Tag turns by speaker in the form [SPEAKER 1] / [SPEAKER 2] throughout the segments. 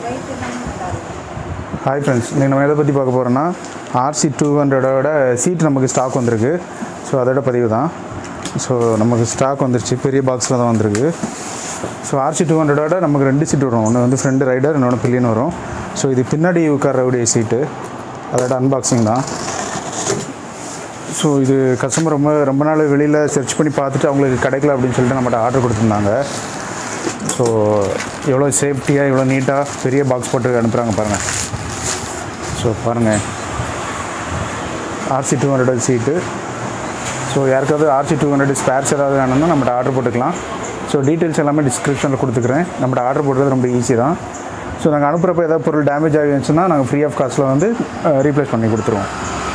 [SPEAKER 1] hi friends நீங்கள் நம்ம எதை பற்றி பார்க்க போகிறோன்னா ஆர்சி டூ ஹண்ட்ரடோட சீட் நமக்கு ஸ்டாக் வந்திருக்கு ஸோ அதோட பதிவு தான் ஸோ நமக்கு ஸ்டாக் வந்துருச்சு பெரிய பாக்ஸில் தான் வந்திருக்கு ஸோ ஆர்சி டூ ஹண்ட்ரடோட நமக்கு ரெண்டு சீட் வரும் ஒன்று வந்து ஃப்ரெண்டு ரைடர் இன்னொன்று பில்லியன் வரும் ஸோ இது பின்னாடி உட்காரக்கூடிய சீட்டு அதோட அன்பாக்சிங் தான் ஸோ இது கஸ்டமர் ரொம்ப ரொம்ப நாள் வெளியில் சர்ச் பண்ணி பார்த்துட்டு அவங்களுக்கு கிடைக்கல அப்படின்னு சொல்லிட்டு நம்மகிட்ட ஆர்டர் கொடுத்துருந்தாங்க ஸோ எவ்வளோ சேஃப்டியாக எவ்வளோ நீட்டாக பெரிய பாக்ஸ் போட்டு அனுப்புகிறாங்க பாருங்கள் ஸோ பாருங்கள் RC two hundred seat so யாருக்காவது ஆர்சி டூ ஹண்ட்ரட் ஸ்பேர்ஸ் ஏதாவது வேணும்னா நம்மகிட்ட ஆர்டர் போட்டுக்கலாம் ஸோ டீட்டெயில்ஸ் எல்லாமே டிஸ்கிரிப்ஷனில் கொடுத்துக்கிறேன் நம்மகிட்ட ஆர்டர் போடுறது ரொம்ப ஈஸி தான் ஸோ நாங்கள் அனுப்புகிறப்ப ஏதாவது பொருள் டேமேஜ் ஆகிருந்துச்சுன்னா நாங்கள் ஃப்ரீ ஆஃப் காஸ்ட்டில் வந்து ரீப்ளேஸ் பண்ணி கொடுத்துருவோம்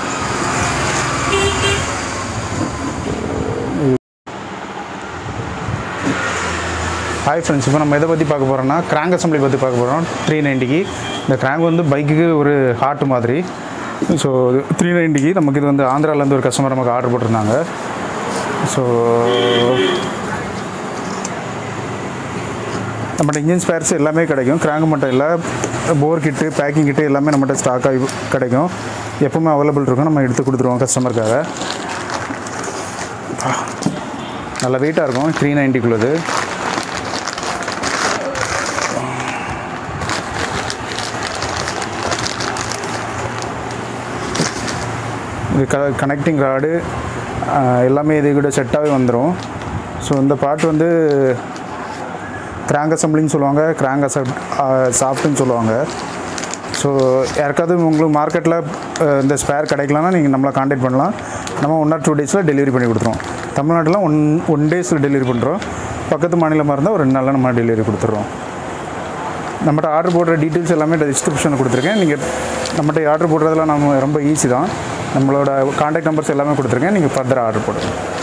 [SPEAKER 1] ஹாய் ஃப்ரெண்ட்ஸ் இப்போ நம்ம எதை பற்றி பார்க்க போகிறோம்னா கிராங்க் அசம்பிளி பற்றி பார்க்க போகிறோம் த்ரீ நைன்ட்டிக்கு இந்த கிராங்க் வந்து பைக்குக்கு ஒரு ஹார்ட் மாதிரி ஸோ த்ரீ நைன்ட்டிக்கு நமக்கு இது வந்து ஆந்திராவிலேருந்து ஒரு கஸ்டமர் நமக்கு ஆர்டர் போட்டிருந்தாங்க ஸோ நம்மகிட்ட இன்ஜின் ஸ்பேர்ஸ் எல்லாமே கிடைக்கும் கிராங்க் மட்டும் இல்லை போர் கிட்டு பேக்கிங் கிட்டு எல்லாமே நம்மகிட்ட ஸ்டாக்காக கிடைக்கும் எப்பவுமே அவைலபிள் இருக்கும் நம்ம எடுத்து கொடுத்துருவோம் கஸ்டமருக்காக நல்லா வெயிட்டாக இருக்கும் த்ரீ நைன்ட்டிக்குள்ளது இது க கனெக்டிங் ராடு எல்லாமே இது கூட செட்டாகவே வந்துடும் ஸோ இந்த பார்ட் வந்து கிராங்க் அசம்பிளின்னு சொல்லுவாங்க கிராங்க் அசப் சாஃப்ட்டுன்னு சொல்லுவாங்க ஸோ யாருக்காவது உங்களுக்கு மார்க்கெட்டில் இந்த ஸ்பேர் கிடைக்கலன்னா நீங்கள் நம்மளை காண்டாக்ட் பண்ணலாம் நம்ம ஒன் ஆர் டூ டேஸில் டெலிவரி பண்ணி கொடுத்துருவோம் தமிழ்நாட்டில் ஒன் ஒன் டேஸில் டெலிவரி பண்ணுறோம் பக்கத்து மாநிலமாக இருந்தால் ஒரு ரெண்டு நாளில் நம்ம டெலிவரி கொடுத்துட்றோம் நம்மகிட்ட ஆர்டர் போடுற டீட்டெயில்ஸ் எல்லாமே டிஸ்கிரிப்ஷனில் கொடுத்துருக்கேன் நீங்கள் நம்மகிட்ட ஆர்டர் போடுறதுலாம் நம்ம ரொம்ப ஈஸி தான் நம்மளோட காண்டாக்ட் நம்பர்ஸ் எல்லாமே கொடுத்துருக்கேன் நீங்கள் ஃபர்தர் ஆர்டர் போடுங்க